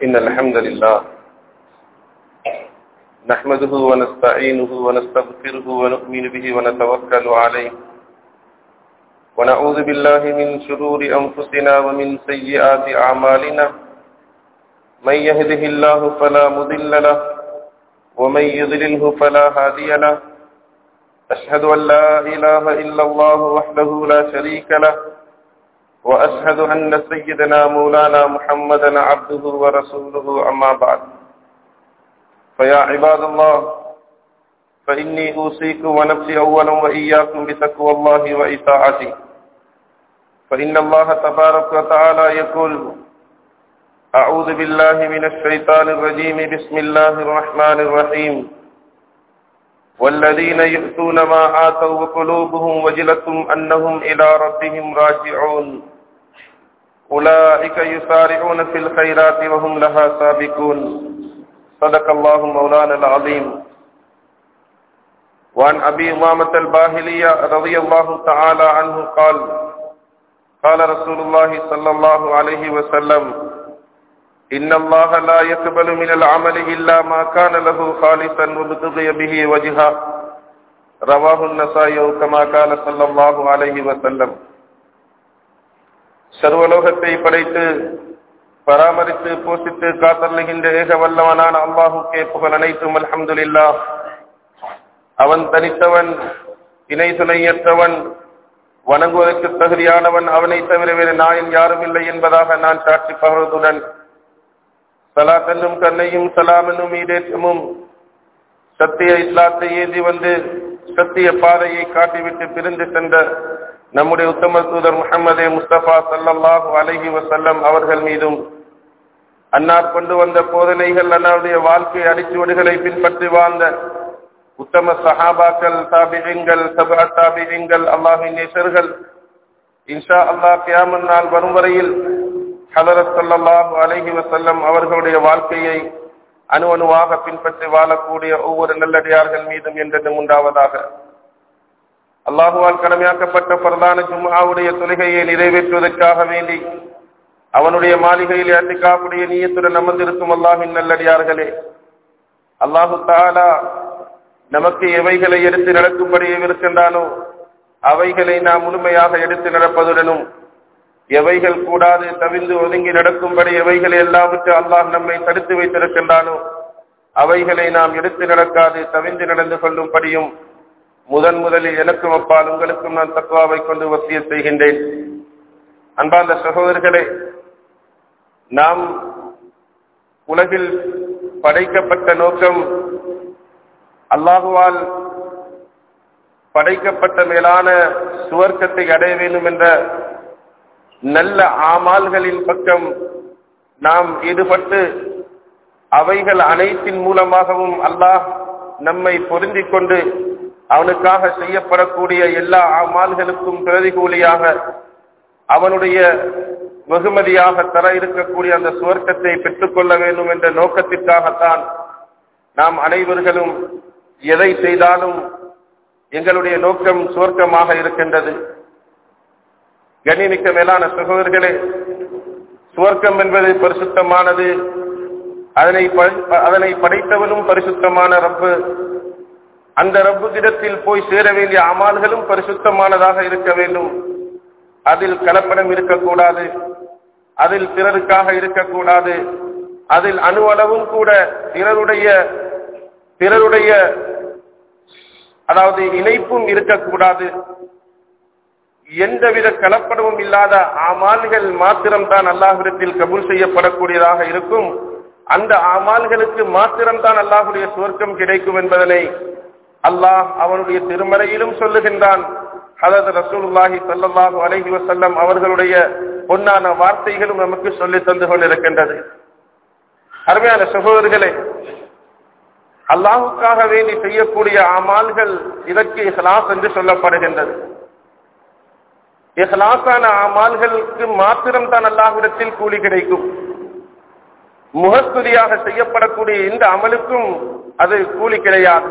إن الحمد لله نحمده ونستعينه ونستغفره ونؤمن به ونتوكل عليه ونعوذ بالله من شرور أنفسنا ومن سيئات أعمالنا من يهده الله فلا مضل له ومن يضلله فلا هادي له أشهد أن لا إله إلا الله وحده لا شريك له وأشهد أن سيدنا مولانا محمدا عبده ورسوله أما بعد فيا عباد الله فإني أوصيكم ونفسي أولا وإياكم بتقوى الله وإطاعته فإن الله تبارك وتعالى يقول أعوذ بالله من الشيطان الرجيم بسم الله الرحمن الرحيم والذين يؤتون ما آتوا وقلوبهم وجلة أنهم إلى ربهم راجعون أولئك يسارعون في الخيرات وهم لها سابقون صدق الله مولانا العظيم وعن أبي أمامة الباهلية رضي الله تعالى عنه قال قال رسول الله صلى الله عليه وسلم إن الله لا يقبل من العمل إلا ما كان له خالصا وابتغي به وجها رواه النسائي كما قال صلى الله عليه وسلم சர்வலோகத்தை படைத்து பராமரித்து போஷித்து காத்தல்லுகின்ற ஏக வல்லவனான அல்லாஹுக்கே புகழ் அனைத்தும் அல்ஹம்துலில்லா அவன் தனித்தவன் இணை துணையற்றவன் வணங்குவதற்கு தகுதியானவன் அவனை தவிர வேறு நாயன் யாரும் இல்லை என்பதாக நான் சாட்சி பகர்வதுடன் சலாத்தன்னும் கண்ணையும் சலாமென்னும் ஈடேற்றமும் சத்திய இஸ்லாத்தை ஏந்தி வந்து சத்திய பாதையை காட்டிவிட்டு பிரிந்து சென்ற நம்முடைய உத்தம தூதர் முகமதே முஸ்தபா சல்லல்லாஹு அலஹி வசல்லம் அவர்கள் மீதும் அன்னார் கொண்டு வந்த போதனைகள் அன்னாருடைய வாழ்க்கை அடிச்சுவடுகளை பின்பற்றி வாழ்ந்த உத்தம சஹாபாக்கள் தாபிகங்கள் சபா தாபிகங்கள் அல்லாஹின் நேசர்கள் இன்ஷா அல்லாஹ் கியாமன் நாள் வரும் வரையில் ஹலரத் சல்லாஹூ அலஹி வசல்லம் அவர்களுடைய வாழ்க்கையை அணு அணுவாக பின்பற்றி வாழக்கூடிய ஒவ்வொரு நல்லடியார்கள் மீதும் என்றென்றும் உண்டாவதாக அல்லாஹுவால் கடமையாக்கப்பட்ட பிரதான ஜும்மாவுடைய தொழுகையை நிறைவேற்றுவதற்காக வேண்டி அவனுடைய மாளிகையில் ஏற்றிக்காக்கூடிய நீயத்துடன் அமர்ந்திருக்கும் அல்லாஹின் நல்லடியார்களே அல்லாஹு தாலா நமக்கு எவைகளை எடுத்து நடக்கும்படி இருக்கின்றானோ அவைகளை நாம் முழுமையாக எடுத்து நடப்பதுடனும் எவைகள் கூடாது தவிர்ந்து ஒதுங்கி நடக்கும்படி எவைகளை எல்லாவற்று அல்லாஹ் நம்மை தடுத்து வைத்திருக்கின்றானோ அவைகளை நாம் எடுத்து நடக்காது தவிர்ந்து நடந்து கொள்ளும்படியும் முதன் முதலில் எனக்கும் அப்பால் உங்களுக்கும் நான் தக்குவாவை கொண்டு வசிய செய்கின்றேன் அன்பார்ந்த சகோதரர்களே நாம் உலகில் படைக்கப்பட்ட நோக்கம் அல்லாஹுவால் படைக்கப்பட்ட மேலான சுவர்க்கத்தை அடைய வேண்டும் என்ற நல்ல ஆமால்களின் பக்கம் நாம் ஈடுபட்டு அவைகள் அனைத்தின் மூலமாகவும் அல்லாஹ் நம்மை பொருந்திக் கொண்டு அவனுக்காக செய்யப்படக்கூடிய எல்லா ஆமால்களுக்கும் பிரதிகூலியாக அவனுடைய வெகுமதியாக தர இருக்கக்கூடிய அந்த சுவர்க்கத்தை பெற்றுக்கொள்ள வேண்டும் என்ற நோக்கத்திற்காகத்தான் நாம் அனைவர்களும் எதை செய்தாலும் எங்களுடைய நோக்கம் சுவர்க்கமாக இருக்கின்றது கண்ணிமிக்க மேலான சகோதரர்களே சுவர்க்கம் என்பது பரிசுத்தமானது அதனை அதனை படைத்தவனும் பரிசுத்தமான ரப்பு அந்த ரப்பு கிடத்தில் போய் சேர வேண்டிய அமால்களும் பரிசுத்தமானதாக இருக்க வேண்டும் அதில் கலப்படம் இருக்கக்கூடாது அதில் பிறருக்காக இருக்கக்கூடாது அதில் அணுவளவும் கூட பிறருடைய பிறருடைய அதாவது இணைப்பும் இருக்கக்கூடாது எந்தவித கலப்படமும் இல்லாத ஆமால்கள் மாத்திரம்தான் அல்லாஹிடத்தில் கபூல் செய்யப்படக்கூடியதாக இருக்கும் அந்த ஆமால்களுக்கு மாத்திரம்தான் அல்லாஹுடைய சுவர்க்கம் கிடைக்கும் என்பதனை அல்லாஹ் அவனுடைய திருமறையிலும் சொல்லுகின்றான் ஹதத் ரசூலுல்லாஹி சல்லாஹூ அலஹி வசல்லம் அவர்களுடைய பொன்னான வார்த்தைகளும் நமக்கு சொல்லி தந்து கொண்டிருக்கின்றது அருமையான சகோதரர்களே அல்லாஹுக்காக வேண்டி செய்யக்கூடிய அமால்கள் இதற்கு இஹ்லாஸ் என்று சொல்லப்படுகின்றது இஹ்லாஸான அமால்களுக்கு மாத்திரம் தான் அல்லாஹ்விடத்தில் கூலி கிடைக்கும் முகஸ்துதியாக செய்யப்படக்கூடிய இந்த அமலுக்கும் அது கூலி கிடையாது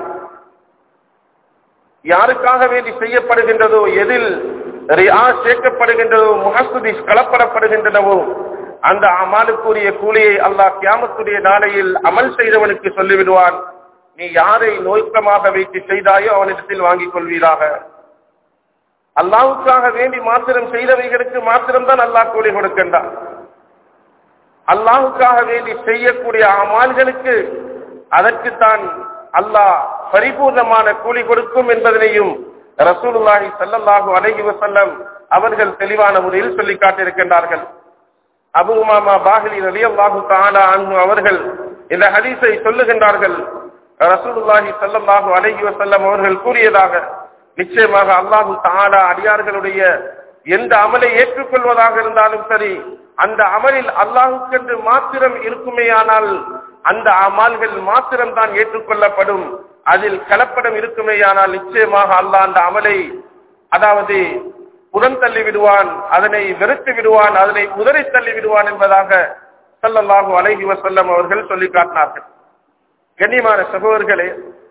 யாருக்காக வேண்டி செய்யப்படுகின்றதோ எதில் ரியா சேர்க்கப்படுகின்றதோ முகஸ்துதி கலப்படப்படுகின்றனவோ அந்த அமாலுக்குரிய கூலியை அல்லாஹ் கியாமத்துடைய நாளையில் அமல் செய்தவனுக்கு சொல்லிவிடுவான் நீ யாரை நோக்கமாக வைத்து செய்தாயோ அவனிடத்தில் வாங்கிக் கொள்வீராக அல்லாவுக்காக வேண்டி மாத்திரம் செய்தவைகளுக்கு மாத்திரம்தான் அல்லாஹ் கூலி கொடுக்கின்றான் அல்லாஹுக்காக வேண்டி செய்யக்கூடிய அமால்களுக்கு அதற்குத்தான் அல்லாஹ் பரிபூர்ணமான கூலி கொடுக்கும் என்பதனையும் ரசூலுல்லாஹி ஸல்லல்லாஹு அலைஹி வஸல்லம் அவர்கள் தெளிவான முறையில் சொல்லி காட்டியிருக்கின்றார்கள் அபு உமாமா பாஹிலி ரலியல்லாஹு தஆலா அன்ஹு அவர்கள் இந்த ஹதீஸை சொல்லுகின்றார்கள் ரசூலுல்லாஹி ஸல்லல்லாஹு அலைஹி வஸல்லம் அவர்கள் கூறியதாக நிச்சயமாக அல்லாஹு தஆலா அடியார்களுடைய எந்த அமலை ஏற்றுக்கொள்வதாக இருந்தாலும் சரி அந்த அமலில் அல்லாஹுக்கென்று மாத்திரம் இருக்குமேயானால் அந்த அமால்கள் மாத்திரம் தான் ஏற்றுக்கொள்ளப்படும் அதில் கலப்படம் இருக்குமேயானால் நிச்சயமாக அல்லாஹ் அந்த அமலை அதாவது புறம் தள்ளி விடுவான் அதனை வெறுத்து விடுவான் அதனை உதறி தள்ளி விடுவான் என்பதாக ஸல்லல்லாஹு அலைஹி வஸல்லம் அவர்கள் சொல்லி காட்டினார்கள் கண்ணியமான சகோதரர்களே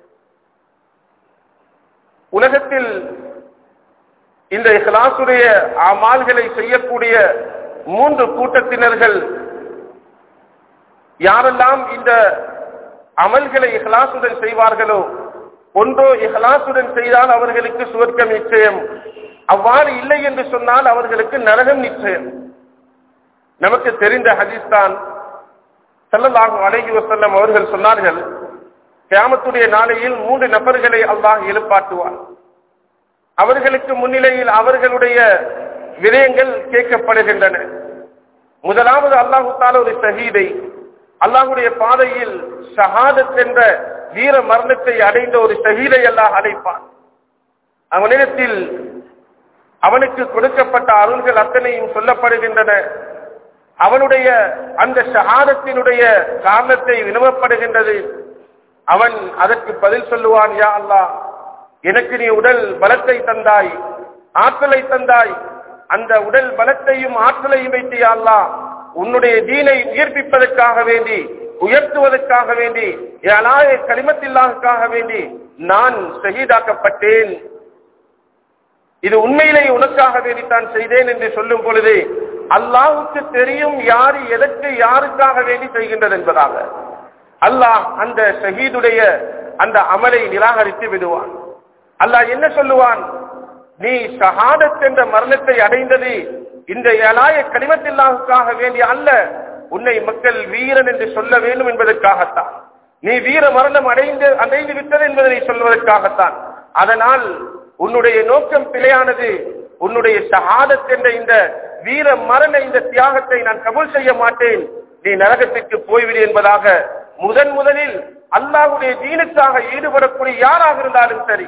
உலகத்தில் இந்த இஹ்லாசுடைய அமால்களை செய்யக்கூடிய மூன்று கூட்டத்தினர்கள் யாரெல்லாம் இந்த அமல்களை இஹ்லாசுடன் செய்வார்களோ ஒன்றோ இஹ்லாசுடன் செய்தால் அவர்களுக்கு சுவர்க்கம் நிச்சயம் அவ்வாறு இல்லை என்று சொன்னால் அவர்களுக்கு நரகம் நிச்சயம் நமக்கு தெரிந்த ஹதீஸ் தான் ஸல்லல்லாஹு அலைஹி வஸல்லம் அவர்கள் சொன்னார்கள் கியாமத்துடைய நாளையில் மூன்று நபர்களை அல்லாஹ் எழுப்பாட்டுவார் அவர்களுக்கு முன்னிலையில் அவர்களுடைய விடயங்கள் கேட்கப்படுகின்றன முதலாவது அல்லாஹு தால ஒரு ஷஹீதை அல்லாஹுடைய பாதையில் ஷஹாதத் என்ற வீர மரணத்தை அடைந்த ஒரு ஷஹீதை அல்லாஹ் அழைப்பான் அவனிடத்தில் அவனுக்கு கொடுக்கப்பட்ட அருள்கள் அத்தனையும் சொல்லப்படுகின்றன அவனுடைய அந்த ஷஹாதத்தினுடைய காரணத்தை வினவப்படுகின்றது அவன் அதற்கு பதில் சொல்லுவான் யா அல்லாஹ் எனக்கு நீ உடல் பலத்தை தந்தாய் ஆற்றலை தந்தாய் அந்த உடல் பலத்தையும் ஆற்றலையும் வைத்து யா அல்லாஹ் உன்னுடைய தீனை உயிர்ப்பிப்பதற்காக வேண்டி உயர்த்துவதற்காக வேண்டி ஏழாய களிமத்தில்லாதற்காக வேண்டி நான் ஷஹீதாக்கப்பட்டேன் இது உண்மையிலே உனக்காக வேண்டித்தான் செய்தேன் என்று சொல்லும் பொழுது அல்லாஹுக்கு தெரியும் யார் எதற்கு யாருக்காக வேண்டி செய்கின்றது என்பதாக அல்லாஹ் அந்த ஷஹீதுடைய அந்த அமலை நிராகரித்து விடுவான் அல்லாஹ் என்ன சொல்லுவான் நீ ஷஹாதத் என்ற மரணத்தை அடைந்தது இந்த ஏழாய கனிமத்தில்லாவுக்காக வேண்டிய அல்ல உன்னை மக்கள் வீரன் என்று சொல்ல வேண்டும் என்பதற்காகத்தான் நீ வீர மரணம் அடைந்து அடைந்து விட்டது என்பதை சொல்வதற்காகத்தான் அதனால் உன்னுடைய நோக்கம் பிழையானது உன்னுடைய ஷஹாதத் என்ற இந்த வீர மரண இந்த தியாகத்தை நான் கபூல் செய்ய மாட்டேன் நீ நரகத்திற்கு போய்விடு என்பதாக முதன் முதலில் அல்லாஹுடைய தீனுக்காக ஈடுபடக்கூடிய யாராக இருந்தாலும் சரி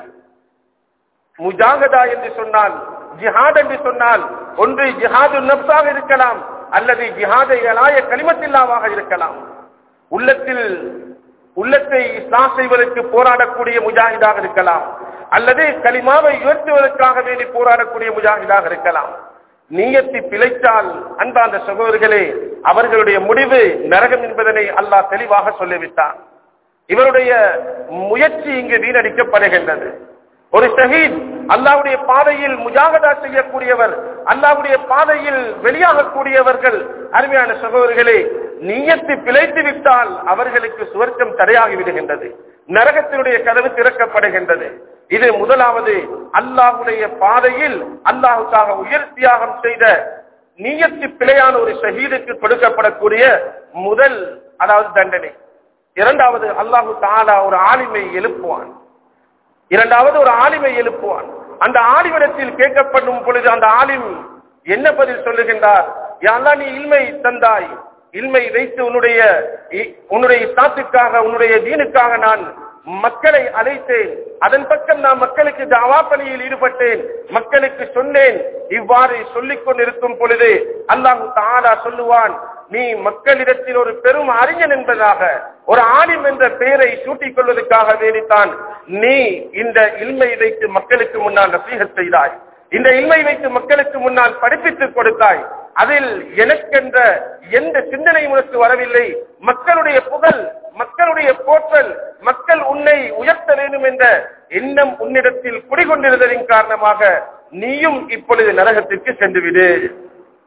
முஜாகதா என்று சொன்னால் ஜிஹாத் என்று சொன்னால் ஒன்று ஜிஹாது நப்சாக இருக்கலாம் அல்லது ஜிஹாதை எலாய களிமத்தில்லாவாக இருக்கலாம் உள்ளத்தில் உள்ளத்தை இஸ்லாம் செய்வதற்கு போராடக்கூடிய முஜாஹிதாக இருக்கலாம் அல்லது கலிமாவை உயர்த்துவதற்காக வேண்டி போராடக்கூடிய முஜாஹிதாக இருக்கலாம் நீயத்தை பிழைத்தால் அன்பாந்த சகோதரர்களே அவர்களுடைய முடிவு நரகம் என்பதனை அல்லாஹ் தெளிவாக சொல்லிவிட்டான் இவருடைய முயற்சி இங்கு வீணடிக்கப்படுகின்றது ஒரு ஷஹீத் அல்லாவுடைய பாதையில் முஜாகதா செய்யக்கூடியவர் அல்லாவுடைய பாதையில் வெளியாகக்கூடியவர்கள் அருமையான சகோதரர்களே நீயத்து பிழைத்து விட்டால் அவர்களுக்கு சுவர்க்கம் தடையாகி விடுகின்றது நரகத்தினுடைய கதவு திறக்கப்படுகின்றது இது முதலாவது அல்லாஹுடைய பாதையில் அல்லாஹுக்காக உயர் தியாகம் செய்த நீயத்து பிழையான ஒரு ஷஹீதுக்கு கொடுக்கப்படக்கூடிய முதல் அதாவது தண்டனை இரண்டாவது அல்லாஹு தாலா ஒரு ஆளுமை எழுப்புவான் இரண்டாவது ஒரு ஆலிமை எழுப்புவான் அந்த ஆலிமிடத்தில் கேட்கப்படும் பொழுது அந்த ஆலிம் என்ன பதில் சொல்லுகின்றார் யாரெல்லாம் நீ இல்மை தந்தாய் இல்மை வைத்து உன்னுடைய உன்னுடைய இஸ்லாத்துக்காக உன்னுடைய தீனுக்காக நான் மக்களை அழைத்தேன் அதன் பக்கம் நான் மக்களுக்கு தாவா பணியில் ஈடுபட்டேன் மக்களுக்கு சொன்னேன் இவ்வாறு சொல்லிக் கொண்டிருக்கும் பொழுது அல்லாஹு தாலா சொல்லுவான் நீ மக்களிடத்தில் ஒரு பெரும் அறிஞன் என்பதாக ஒரு ஆலிம் என்ற பெயரை சூட்டிக் கொள்வதற்காக வேண்டித்தான் நீ இந்த இல்மை வைத்து மக்களுக்கு முன்னால் நசீகத் செய்தாய் இந்த இல்மை வைத்து மக்களுக்கு முன்னால் படிப்பித்துக் கொடுத்தாய் அதில் எனக்கென்ற எந்த சிந்தனை உனக்கு வரவில்லை மக்களுடைய புகழ் மக்களுடைய போற்றல் மக்கள் உன்னை உயர்த்த வேண்டும் என்ற எண்ணம் உன்னிடத்தில் குடிகொண்டிருந்ததின் காரணமாக நீயும் இப்பொழுது நரகத்திற்கு சென்றுவிடு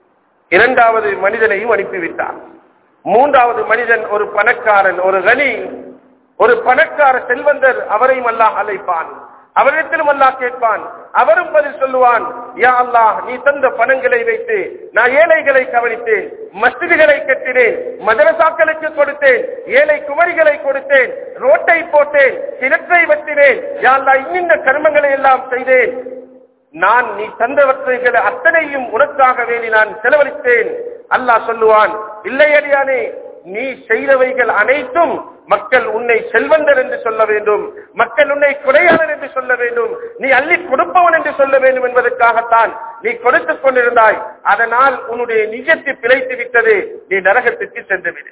இரண்டாவது மனிதனையும் அனுப்பிவிட்டார் மூன்றாவது மனிதன் ஒரு பணக்காரன் ஒரு கனி ஒரு பணக்கார செல்வந்தர் அவரையும் அல்லாஹ் அழைப்பான் அவரிடத்திலும் அல்லாஹ் கேட்பான் அவரும் பதில் சொல்லுவான் யா அல்லாஹ் நீ தந்த பணங்களை வைத்து நான் ஏழைகளை கவனித்தேன் மஸ்ஜிதுகளை கட்டினேன் மதரசாக்களுக்கு கொடுத்தேன் ஏழை குமரிகளை கொடுத்தேன் ரோட்டை போட்டேன் கிணற்றை வெட்டினேன் யா அல்லாஹ் இன்னிந்த கர்மங்களை எல்லாம் செய்தேன் நான் நீ தந்தவற்றைகள் அத்தனையும் உனக்காக வேண்டி நான் செலவழித்தேன் அல்லாஹ் சொல்லுவான் இல்லை அடியானே நீ செய்தவைகள் அனைத்தும் மக்கள் உன்னை செல்வந்தர் என்று சொல்ல வேண்டும் மக்கள் உன்னை கொடையாளர் என்று சொல்ல வேண்டும் நீ அள்ளி கொடுப்பவன் என்று சொல்ல வேண்டும் என்பதற்காகத்தான் நீ கொடுத்துக் கொண்டிருந்தாய் அதனால் உன்னுடைய நிஜத்தை பிழைத்து விட்டது நீ நரகத்திற்கு சென்று விடு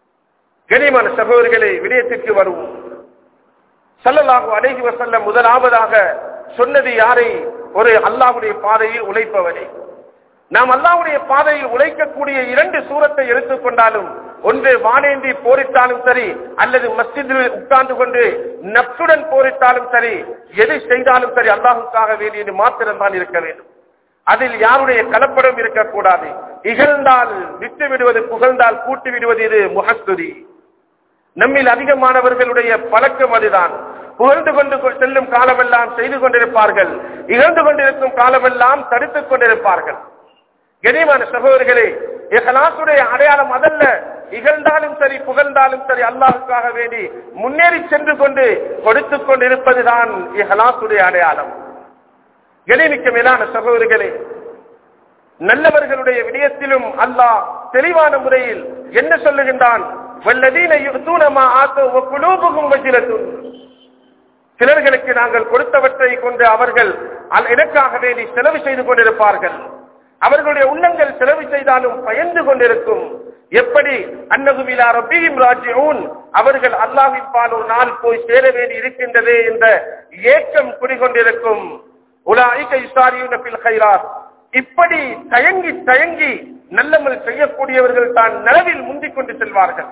கனிமான சகோதரிகளை விடயத்திற்கு வருவோம் சல்லல்லாஹு அலைஹி வஸல்லம் முதலாவதாக சொன்னது யாரை ஒரு அல்லாஹ்வுடைய பாதையில் உழைப்பவனே நாம் அல்லாஹ்வுடைய பாதையில் உழைக்கக்கூடிய இரண்டு சூரத்தை எடுத்துக்கொண்டாலும் ஒன்று வானேந்தி போரிட்டாலும் சரி அல்லது மஸ்ஜிதில் உட்கார்ந்து கொண்டு நப்சுடன் போரிட்டாலும் சரி எது செய்தாலும் சரி அல்லாஹுக்காக வேண்டியது மாத்திரம்தான் இருக்க வேண்டும் அதில் யாருடைய கலப்படம் இருக்கக்கூடாது இகழ்ந்தால் விட்டு விடுவது புகழ்ந்தால் கூட்டி விடுவது இது முகஸ்துதி நம்மில் அதிகமானவர்களுடைய பழக்கம் அதுதான் புகழ்ந்து கொண்டு கொ- செல்லும் காலமெல்லாம் செய்து கொண்டிருப்பார்கள் இகழ்ந்து கொண்டிருக்கும் காலமெல்லாம் தடுத்துக் கொண்டிருப்பார்கள் கனிமான சகோதரர்களே இஹ்லாசுடைய அடையாளம் அதல்ல இகழ்ந்தாலும் சரி புகழ்ந்தாலும் சரி அல்லாஹுக்காக வேண்டி முன்னேறி சென்று கொண்டு கொடுத்துக் கொண்டிருப்பதுதான் இஹ்லாசுடைய அடையாளம் கணிமிக்க மேலான சகோதரிகளே நல்லவர்களுடைய விடயத்திலும் அல்லாஹ் தெளிவான முறையில் என்ன சொல்லுகின்றான் வல்லதீன யுத்தூன மா ஆத்தோ குலூபுகும் வஜிலத்துன் சிலர்களுக்கு நாங்கள் கொடுத்தவற்றை கொண்டு அவர்கள் அல்- எனக்காக வேண்டி செலவு செய்து கொண்டிருப்பார்கள் அவர்களுடைய உள்ளங்கள் செலவு செய்தாலும் பயந்து கொண்டிருக்கும் எப்படி அன்னகுமிலா ரபியும் ராஜ்யூன் அவர்கள் அல்லாஹின் பால் ஒரு நாள் போய் சேர வேண்டி இருக்கின்றதே என்ற ஏக்கம் குடிகொண்டிருக்கும் உலாய்க இஸ்தாரியுன பில் கைராத் இப்படி தயங்கி தயங்கி நல்லமல் செய்யக்கூடியவர்கள் தான் நலவில் முந்திக் கொண்டு செல்வார்கள்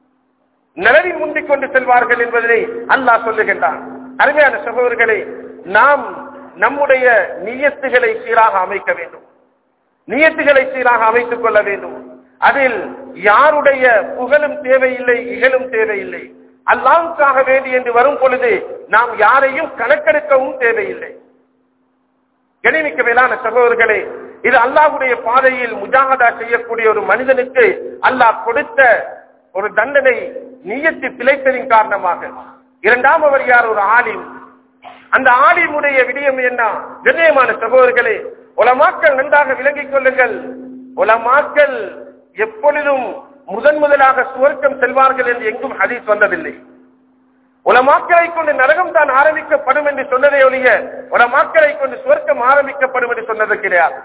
நிலவில் முந்திக் கொண்டு செல்வார்கள் என்பதை அல்லாஹ் சொல்லுகின்றான் அருமையான சகோதரர்களே நாம் நம்முடைய நியத்துகளை சீராக அமைக்க வேண்டும் நியத்துகளை சீராக அமைத்துக் கொள்ள வேண்டும் அதில் யாருடைய புகழும் தேவையில்லை இகழும் தேவையில்லை அல்லாவுக்காக வேண்டி என்று வரும் பொழுது நாம் யாரையும் கணக்கெடுக்கவும் தேவையில்லை கணிமிக்க மேலான சகோதரர்களே இது அல்லாஹ்வுடைய பாதையில் முஜாகதா செய்யக்கூடிய ஒரு மனிதனுக்கு அல்லாஹ் கொடுத்த ஒரு தண்டனை நீயத்து பிழைத்ததின் காரணமாக இரண்டாம் அவர் யார் ஒரு ஆலிம் அந்த ஆலிமுடைய விடயம் என்ன கண்ணியமான சகோதரர்களே உலமாக்கள் நன்றாக விளங்கிக் கொள்ளுங்கள் உலமாக்கள் எப்பொழுதும் முதன் முதலாக சுவர்க்கம் செல்வார்கள் என்று எங்கும் ஹதீஸ் வந்ததில்லை உலமாக்களை கொண்டு நரகம் தான் ஆரம்பிக்கப்படும் என்று சொன்னதே ஒழிய உலமாக்களை கொண்டு சுவர்க்கம் ஆரம்பிக்கப்படும் என்று சொன்னது கிடையாது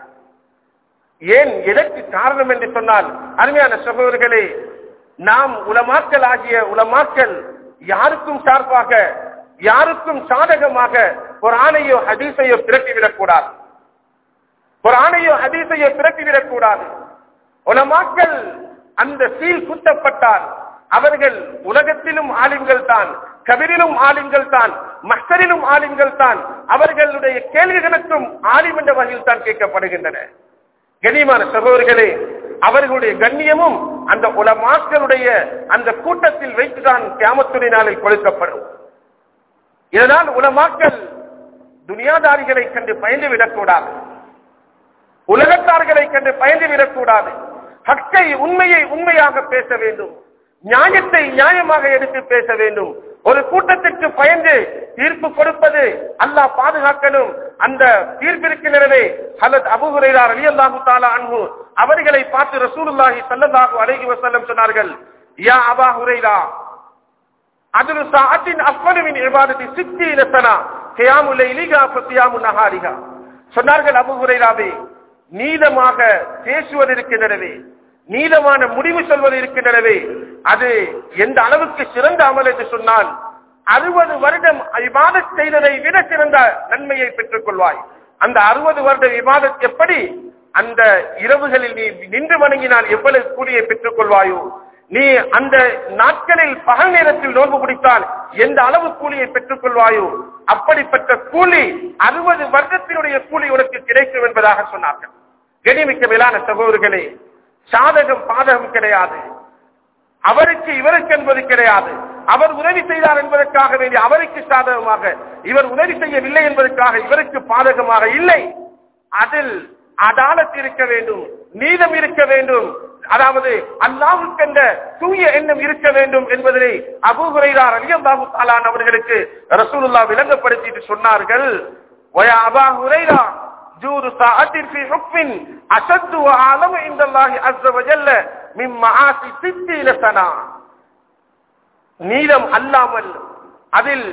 ஏன் எதற்கு காரணம் என்று சொன்னால் அருமையான சகோதரர்களே நாம் உலமாக்கல் ஆகிய உலமாக்கல் யாருக்கும் சார்பாக யாருக்கும் சாதகமாக ஒரு ஆணையோ ஹதீஸையோ திரட்டிவிடக் கூடாது ஒரு ஆணையோ ஹதீஸையோ திரட்டிவிடக் கூடாது உலமாக்கல் அந்த சீல் குத்தப்பட்டால் அவர்கள் உலகத்திலும் ஆளுங்கள் தான் கபிரிலும் ஆளுங்கள் தான் மஸ்தரிலும் ஆளுங்கள் தான் அவர்களுடைய கேள்விகளுக்கும் ஆலிம் என்ற வகையில் தான் கேட்கப்படுகின்றன கண்ணியமான சகோதரர்களே அவர்களுடைய கண்ணியமும் அந்த உலமாக்களுடைய அந்த கூட்டத்தில் வைத்துதான் கியாமத்துடைய நாளில் கொடுக்கப்படும் இதனால் உலமாக்கள் துனியாதாரிகளை கண்டு பயந்து விடக்கூடாது உலகத்தார்களை கண்டு பயந்து விடக்கூடாது ஹக்கை உண்மையை உண்மையாக பேச வேண்டும் நியாயத்தை நியாயமாக எடுத்து பேச வேண்டும் ஒரு கூட்டத்திற்கு பயந்து தீர்ப்பு கொடுப்பது அல்லாஹ் பாதுகாக்கணும் அந்த தீர்ப்பிற்கு நிறைவே ஹலத் அபுஹுரைரா ரலியல்லாஹு தஆலா அன்ஹு அவர்களை பார்த்து ரசூலுல்லாஹி ஸல்லல்லாஹு அலைஹி வஸல்லம் சொன்னார்கள் யா அபா ஹுரைரா அதுரு சாஅத்தின் அஃபலு மின் இபாதத்தி சித்தீன சனா கியாமு லைலிகா ஃபசியாமு நஹாரிகா சொன்னார்கள் அபு ஹுரைராவே நீளமாக பேசுவது இருக்கின்றனவே நீளமான முடிவு சொல்வது இருக்கின்றனவே அது எந்த அளவுக்கு சிறந்த அமல் என்று சொன்னால் அறுபது வருடம் விவாதத் செய்ததை விட சிறந்த நன்மையை பெற்றுக் கொள்வாய் அந்த அறுபது வருட விவாதத் எப்படி அந்த இரவுகளில் நீ நின்று வணங்கினால் எவ்வளவு கூலியை பெற்றுக் கொள்வாயோ நீ அந்த நாட்களில் பகல் நேரத்தில் நோன்பு பிடித்தால் எந்த அளவு கூலியை பெற்றுக் கொள்வாயோ அப்படிப்பட்ட கூலி அறுபது வருடத்தினுடைய கூலி உனக்கு கிடைக்கும் என்பதாக சொன்னார்கள் கனிமிக்க மேலான சகோதரர்களே சாதகம் பாதகம் கிடையாது அவருக்கு இவருக்கு என்பது கிடையாது அவர் உதவி செய்தார் என்பதற்காக வேண்டி அவருக்கு சாதகமாக இவர் உதவி செய்யவில்லை என்பதற்காக இவருக்கு பாதகமாக இல்லை அதில் அதாலத் இருக்க வேண்டும் நீதம் இருக்க வேண்டும் அதாவது அல்லாஹுக்கென்ற தூய எண்ணம் இருக்க வேண்டும் என்பதனை அபூ ஹுரைரா ரலியல்லாஹு தஆலான் அவர்களுக்கு ரசூலுல்லாஹ் விளங்கப்படுத்திட்டு சொன்னார்கள் வயா அபா ஹுரைரா ஜூரு சாஅத்தின் ஃபீ ஹுக்மின் அஷத்து வ ஆலமு இன்தல்லாஹி அஸ்ஸ வஜல்ல மின் மஆசி சித்தீன சனா நீதம் அல்லாமல் அதில்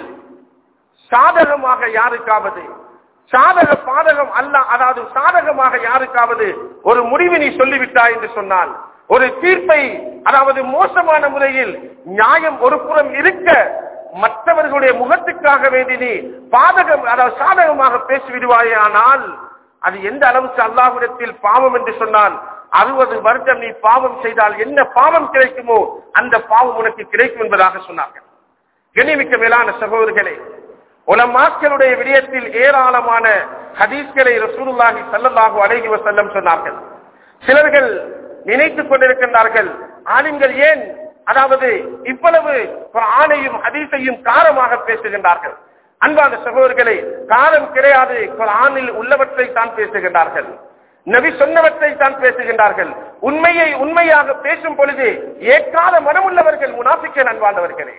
சாதகமாக யாருக்காவது சாதக பாதகம் அல்ல அதாவது சாதகமாக யாருக்காவது ஒரு முடிவினை சொல்லிவிட்டாய் என்று சொன்னால் ஒரு தீர்ப்பை அதாவது மோசமான முறையில் நியாயம் ஒரு புறம் இருக்க மற்றவர்களுடைய முகத்துக்காக வேண்டி நீ பாதகம் அதாவது சாதகமாக பேசிவிடுவாயே ஆனால் அது எந்த அளவுக்கு அல்லாஹ்விடத்தில் பாவம் என்று சொன்னால் அறுபது வருடம் நீ பாவம் செய்தால் என்ன பாவம் கிடைக்குமோ அந்த பாவம் உனக்கு கிடைக்கும் என்பதாக சொன்னார்கள் கண்ணிமிக்க மேலான சகோதரர்களே உலமாக்களுடைய விடயத்தில் ஏராளமான ஹதீஸ்களை ரசூலுல்லாஹி ஸல்லல்லாஹு அலைஹி வஸல்லம் சொன்னார்கள் சிலர்கள் நினைத்துக் கொண்டிருக்கின்றார்கள் ஆலிம்கள் ஏன் அதாவது இவ்வளவு ஆணையும் ஹதீஸையும் காரமாக பேசுகின்றார்கள் அன்பான சகோதரர்களே காரம் கிடையாது குர்ஆனில் உள்ளவற்றை தான் பேசுகின்றார்கள் நபி சொன்னவற்றை தான் பேசுகின்றார்கள் உண்மையை உண்மையாக பேசும் பொழுது ஏற்காத மனமுள்ளவர்கள் முனாஃபிக்க அன்பானவர்களே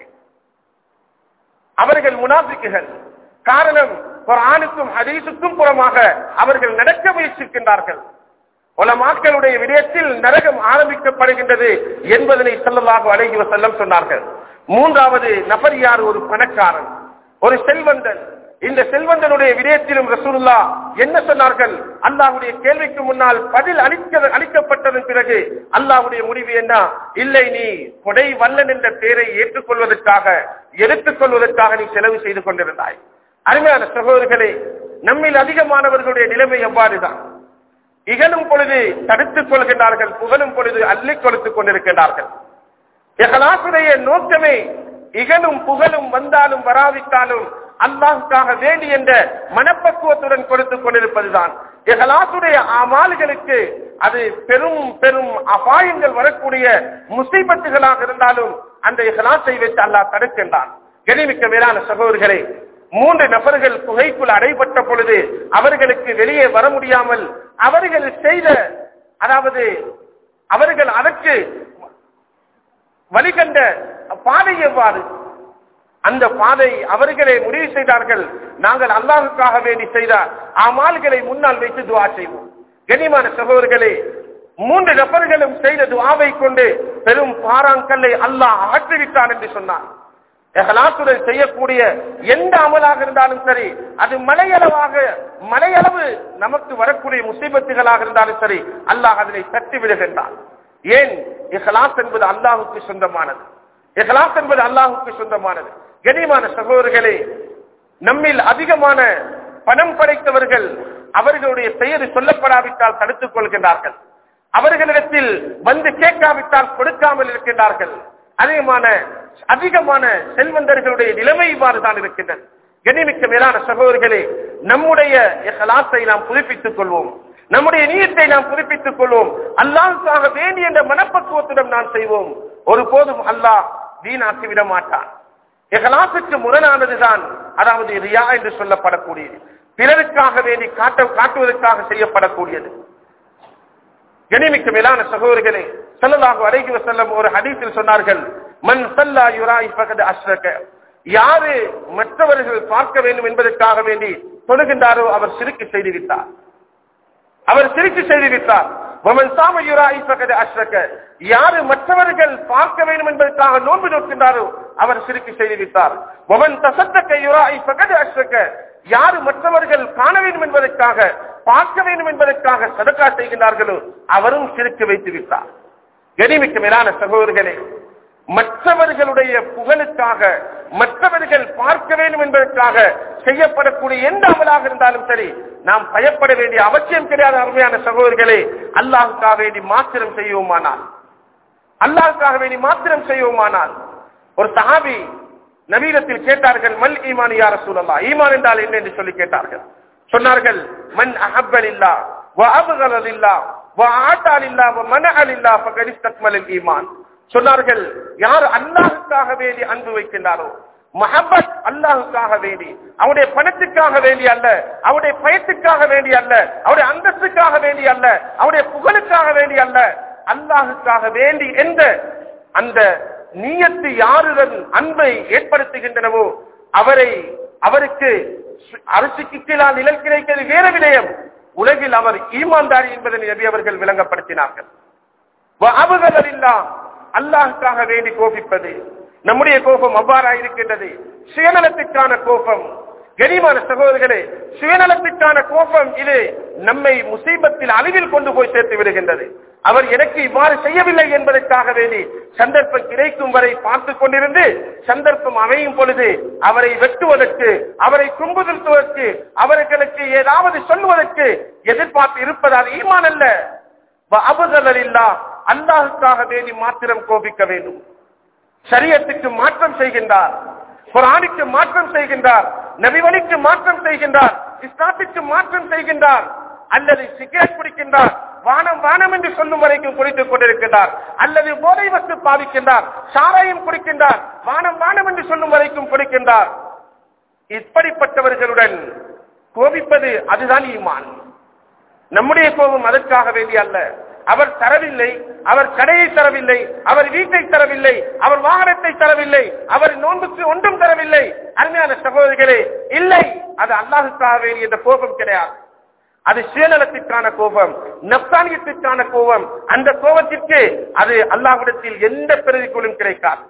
அவர்கள் முனாஃபிக்குகள் காரணம் குர்ஆனுக்கும் ஹதீஸுக்கும் புறமாக அவர்கள் நடக்க முயற்சிக்கின்றார்கள் உலமாக்களுடைய விடயத்தில் நரகம் ஆரம்பிக்கப்படுகின்றது என்பதனை ஸல்லல்லாஹு அலைஹி வஸல்லம் சொன்னார்கள் மூன்றாவது நபர் யார் ஒரு பணக்காரன் ஒரு செல்வந்தன் இந்த செல்வந்தனுடைய விடயத்திலும் ரசூலுல்லா என்ன சொன்னார்கள் அல்லாஹ்வுடைய கேள்விக்கு முன்னால் பதில் அளிக்க அளிக்கப்பட்டதன் பிறகு அல்லாஹ்வுடைய முடிவு என்ன இல்லை நீ கொடை வல்லன் என்ற பெயரை ஏற்றுக்கொள்வதற்காக எடுத்துக் கொள்வதற்காக நீ செலவு செய்து கொண்டிருந்தாய் அருமையான சகோதரர்களே நம்மில் அதிகமானவர்களுடைய நிலைமை எவ்வாறுதான் இகழும் பொழுது தடுத்துக் கொள்கின்றார்கள் புகழும் பொழுது அள்ளிக் கொடுத்துக் கொண்டிருக்கின்றார்கள் எகலாசுடைய நோக்கமே இகழும் புகழும் வந்தாலும் வராவிட்டாலும் அல்லாஹுக்காக வேண்டி என்ற மனப்பக்குவத்துடன் கொடுத்துக் கொண்டிருப்பதுதான் எகலாசுடைய அமால்களுக்கு அது பெரும் பெரும் அபாயங்கள் வரக்கூடிய முசைபத்துகளாக இருந்தாலும் அந்த இகலாசை வைத்து அல்லாஹ் தடுக்கின்றான் கனிமிக்க மேலான சகோதரர்களே மூன்று நபர்கள் குகைக்குள் அடைபட்ட பொழுது அவர்களுக்கு வெளியே வர முடியாமல் அவர்கள் செய்த அதாவது அவர்கள் அதற்கு வழிகண்ட பாதை எவ்வாறு அந்த பாதை அவர்களே முடிவு செய்தார்கள் நாங்கள் அல்லாஹுக்காக வேண்டி செய்த அமால்களை முன்னால் வைத்து துவா செய்வோம் கனிமான சகோதரர்களே மூன்று நபர்களும் செய்த துவாவை கொண்டு பெரும் பாறாங்கல்லை அல்லாஹ் அகற்றிவிட்டான் என்று சொன்னார் எஹலாசுடன் செய்யக்கூடிய எந்த அமலாக இருந்தாலும் சரி அது மலையளவாக மலையளவு நமக்கு வரக்கூடிய முசீபத்துகளாக இருந்தாலும் சரி அல்லாஹ் அதனை தட்டி விடுகின்றான் ஏன் இஹலாஸ் என்பது அல்லாஹுக்கு சொந்தமானது இஹலாஸ் என்பது அல்லாஹுக்கு சொந்தமானது கனிமான சகோதரர்களே நம்மில் அதிகமான பணம் படைத்தவர்கள் அவர்களுடைய பெயர் சொல்லப்படாவிட்டால் தடுத்துக் கொள்கின்றார்கள் அவர்களிடத்தில் வந்து கேட்காவிட்டால் கொடுக்காமல் இருக்கின்றார்கள் அதிகமான அதிகமான செல்வந்தர்களுடைய நிலைமை இவ்வாறுதான் இருக்கின்றன கண்ணிமிக்க மேலான சகோதரர்களே நம்முடைய இஹலாஸை நாம் புதுப்பித்துக் கொள்வோம் நம்முடைய நீயத்தை நாம் புதுப்பித்துக் கொள்வோம் அல்லாஹுக்காக வேண்டி என்ற மனப்பக்குவத்துடன் நாம் செய்வோம் ஒருபோதும் அல்லாஹ் வீணாக்கி விட மாட்டான் இஹலாசுக்கு முரணானதுதான் அதாவது ரியா என்று சொல்லப்படக்கூடியது பிறருக்காக வேண்டி காட்ட காட்டுவதற்காக செய்யப்படக்கூடியது கனிமிக்க மேலான சகோதரர்களே ஸல்லல்லாஹு அலைஹி வஸல்லம் ஒரு ஹதீஸில் சொன்னார்கள் மன் ஸல்லா யுராய் ஃபகத் அஷ்ரக யாரு மற்றவர்கள் பார்க்க வேண்டும் என்பதற்காக வேண்டி தொழுகின்றாரோ அவர் சிறுக்கு செய்து விட்டார் அவர் சிரித்து செய்து விட்டார் வமன் சாம யுராய் ஃபகத் அஷ்ரக யாரு மற்றவர்கள் பார்க்க வேண்டும் என்பதற்காக நோன்பு நோக்கின்றாரோ அவர் சிறுக்கு செய்து விட்டார் வமன் தசத்தக்க யுராய் ஃபகத் அஷ்ரக யாரு மற்றவர்கள் காண வேண்டும் என்பதற்காக பார்க்க வேண்டும் என்பதற்காக சதக்கா செய்கின்றார்களோ அவரும் சிரித்து வைத்து விட்டார் கனிமிக்க மேலான சகோதரர்களே மற்றவர்களுடைய புகழுக்காக மற்றவர்கள் பார்க்க வேண்டும் என்பதற்காக செய்யப்படக்கூடிய எந்த அமலாக இருந்தாலும் சரி நாம் பயப்பட வேண்டிய அவசியம் கிடையாது அருமையான சகோதரர்களே அல்லாஹுக்காக வேண்டி மாத்திரம் செய்வோமானால் அல்லாஹுக்காக வேண்டி மாத்திரம் செய்வோமானால் ஒரு சஹாபி நவீனத்தில் கேட்டார்கள் மல் ஈமான் யார சூழல்லா ஈமான் என்றால் என்ன என்று சொல்லி கேட்டார்கள் சொன்னார்கள் மன் அஹப்பல் இல்லா وأبغض لله وأعطى لله ومنع لله فقد استكمل الإيمان சொன்னார்கள் யார் அல்லாஹுக்காக வேண்டி அன்பு வைக்கின்றாரோ மஹபத் அல்லாஹுக்காக வேண்டி அவருடைய பணத்துக்காக வேண்டி அல்ல அவருடைய பயத்துக்காக வேண்டி அல்ல அவருடைய அந்தஸ்துக்காக வேண்டி அல்ல அவருடைய புகழுக்காக வேண்டி அல்ல அல்லாஹுக்காக வேண்டி என்ற அந்த நீயத்து யாருடன் அன்பை ஏற்படுத்துகின்றனவோ அவரை அவருக்கு அரசுக்கு கீழால் நிழல் கிடைக்கிறது வேற விடயம் உலகில் அவர் ஈமான்தாரி என்பதை நபி அவர்கள் விளங்கப்படுத்தினார்கள் அபுதலில்லா அல்லாஹுக்காக வேண்டி கோபிப்பது நம்முடைய கோபம் அவ்வாறா இருக்கின்றது சுயநலத்திற்கான கோபம் கனிமான சகோதரர்களே சுயநலத்திற்கான கோபம் இது நம்மை முசீபத்தில் அழிவில் கொண்டு போய் சேர்த்து விடுகின்றது அவர் எனக்கு இவ்வாறு செய்யவில்லை என்பதற்காக வேண்டி சந்தர்ப்பம் கிடைக்கும் வரை பார்த்து கொண்டிருந்து சந்தர்ப்பம் அமையும் பொழுது அவரை வெட்டுவதற்கு அவரை கும்புதலுவதற்கு அவர்களுக்கு ஏதாவது சொல்வதற்கு எதிர்பார்த்து இருப்பதால் ஈமான் அல்ல அபுதல் இல்லா அல்லாஹுக்காக வேண்டி மாத்திரம் கோபிக்க வேண்டும் சரியத்துக்கு மாற்றம் செய்கின்றார் குரானுக்கு மாற்றம் செய்கின்றார் நபிவழிக்கு மாற்றம் செய்கின்றார் இஸ்லாத்திற்கு மாற்றம் செய்கின்றார் அல்லது சிகரெட் குடிக்கின்றார் வானம் வானம் என்று சொல்லும் வரைக்கும் குடித்துக் கொண்டிருக்கின்றார் அல்லது போதை வஸ்து பாவிக்கின்றார் சாராயம் குடிக்கின்றார் வானம் வானம் என்று சொல்லும் வரைக்கும் குடிக்கின்றார் இப்படிப்பட்டவர்களுடன் கோபிப்பது அதுதான் ஈமான் நம்முடைய கோபம் அதற்காக வேண்டி அல்ல அவர் தரவில்லை அவர் கடையை தரவில்லை அவர் வீட்டை தரவில்லை அவர் வாகனத்தை தரவில்லை அவர் நோன்புக்கு ஒன்றும் தரவில்லை அருமையான சகோதரிகளே இல்லை அது அல்லாஹுக்காக வேண்டிய இந்த கோபம் கிடையாது அது சுயநலத்திற்கான கோபம் நப்தானியத்திற்கான கோபம் அந்த கோபத்திற்கு அது அல்லாஹ்விடத்தில் எந்த பிரதிகூலும் கிடைக்காது